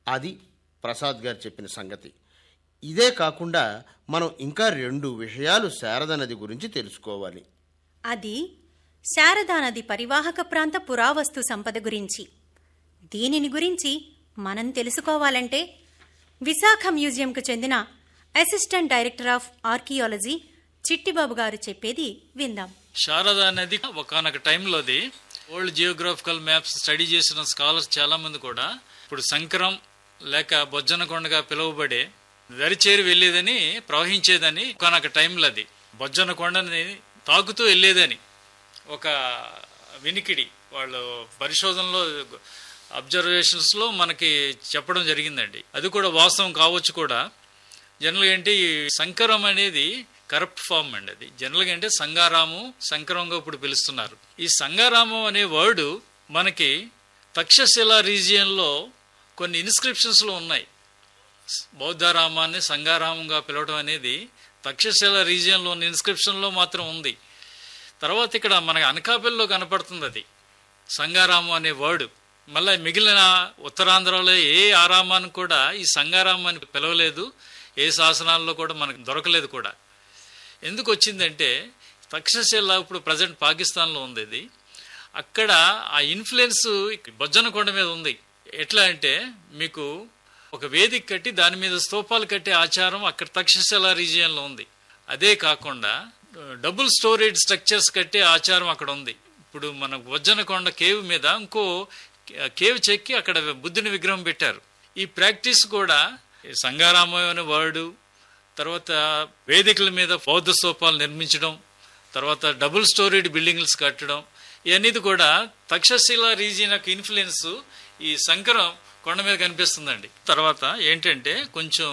అది ప్రసాద్ గారు చెప్పిన సంగతి ఇదే కాకుండా మనం ఇంకా రెండు విషయాలు శారద నది గురించి తెలుసుకోవాలి అది శారదా నది పరివాహక ప్రాంత పురావస్తు సంపద గురించి దీనిని గురించి మనం తెలుసుకోవాలంటే విశాఖ మ్యూజియంకు చెందిన assistant director of archaeology Chittibabu garu చెప్పేది విందాం శారదా నది ఒకనొక టైంలోది వరల్డ్ జియోగ్రాఫికల్ మ్యాప్స్ స్టడీ చేసిన స్కాలర్స్ చాలా మంది కూడా ఇప్పుడు సంకరం లేక బొజ్జనకొండగా పిలువబడే దరిచేరి వెళ్ళేదని ప్రవహించేదని ఒకనొక టైంలో అది బొజ్జనకొండని తాకుతూ వెళ్ళేదని ఒక వినికిడి వాళ్ళు పరిశోధనలో అబ్జర్వేషన్స్లో మనకి చెప్పడం జరిగిందండి అది కూడా వాస్తవం కావచ్చు కూడా జనరల్గా ఏంటి ఈ సంకరం అనేది కరప్ట్ ఫామ్ అండి అది జనరల్గా అంటే సంగారాము సంకరంగా ఇప్పుడు పిలుస్తున్నారు ఈ సంగారామం అనే వర్డ్ మనకి తక్షశిల రీజియన్లో కొన్ని ఇన్స్క్రిప్షన్స్లో ఉన్నాయి బౌద్ధరామాన్ని సంగారామంగా పిలవడం అనేది తక్షశిల రీజియన్లో ఉన్న ఇన్స్క్రిప్షన్లో మాత్రం ఉంది తర్వాత ఇక్కడ మనకి అనకాపల్లిలో కనపడుతుంది అది సంగారామం అనే వర్డ్ మళ్ళీ మిగిలిన ఉత్తరాంధ్రలో ఏ ఆరామాన్ని కూడా ఈ సంగారామం అని పిలవలేదు ఏ శాసనాల్లో కూడా మనకు దొరకలేదు కూడా ఎందుకు వచ్చిందంటే తక్షశిల ఇప్పుడు ప్రజెంట్ పాకిస్తాన్లో ఉంది ఇది అక్కడ ఆ ఇన్ఫ్లుయెన్స్ బొజ్జనకొండ మీద ఉంది ఎట్లా అంటే మీకు ఒక వేదిక కట్టి దాని మీద స్తూపాలు కట్టే ఆచారం అక్కడ తక్షశిల రీజియన్లో ఉంది అదే కాకుండా డబుల్ స్టోరేజ్ స్ట్రక్చర్స్ కట్టే ఆచారం అక్కడ ఉంది ఇప్పుడు మన వజ్జనకొండ కేవ్ మీద ఇంకో కేవ్ చెక్కి అక్కడ బుద్ధుని విగ్రహం పెట్టారు ఈ ప్రాక్టీస్ కూడా సంగారామం అనే వర్డు తర్వాత వేదికల మీద బౌద్ధ స్తూపాలు నిర్మించడం తర్వాత డబుల్ స్టోరీడ్ బిల్డింగ్స్ కట్టడం ఇవన్నీ కూడా తక్షశిల రీజియన్ యొక్క ఇన్ఫ్లుయెన్స్ ఈ శంకరం కొండ మీద కనిపిస్తుందండి తర్వాత ఏంటంటే కొంచెం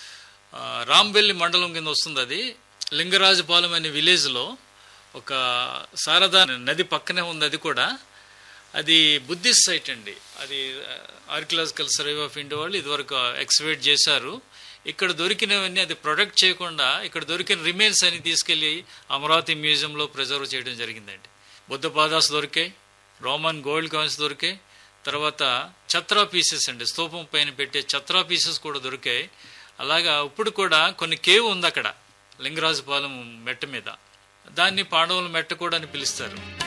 ఆ, రాంబెల్లి మండలం కింద వస్తుంది అది లింగరాజపాలెం అనే విలేజ్లో ఒక శారదా నది పక్కనే ఉంది అది కూడా అది బుద్ధిస్ట్ సైట్ అండి అది ఆర్కియలాజికల్ సర్వే ఆఫ్ ఇండియా వాళ్ళు ఇదివరకు ఎక్స్వేట్ చేశారు ఇక్కడ దొరికినవన్నీ అది ప్రొటెక్ట్ చేయకుండా ఇక్కడ దొరికిన రిమైన్స్ అని తీసుకెళ్లి అమరావతి మ్యూజియంలో ప్రిజర్వ్ చేయడం జరిగిందండి బుద్ధ పాదాస్ దొరికాయి రోమన్ గోల్డ్ కాయిన్స్ దొరికాయి తర్వాత ఛత్రా పీసెస్ అండి స్తూపం పైన పెట్టే ఛత్రా పీసెస్ కూడా దొరికాయి అలాగా ఇప్పుడు కూడా కొన్ని కేవ్ ఉంది అక్కడ లింగరాజపాలెం మెట్ట మీద దాన్ని పాండవుల మెట్ట కూడా అని పిలుస్తారు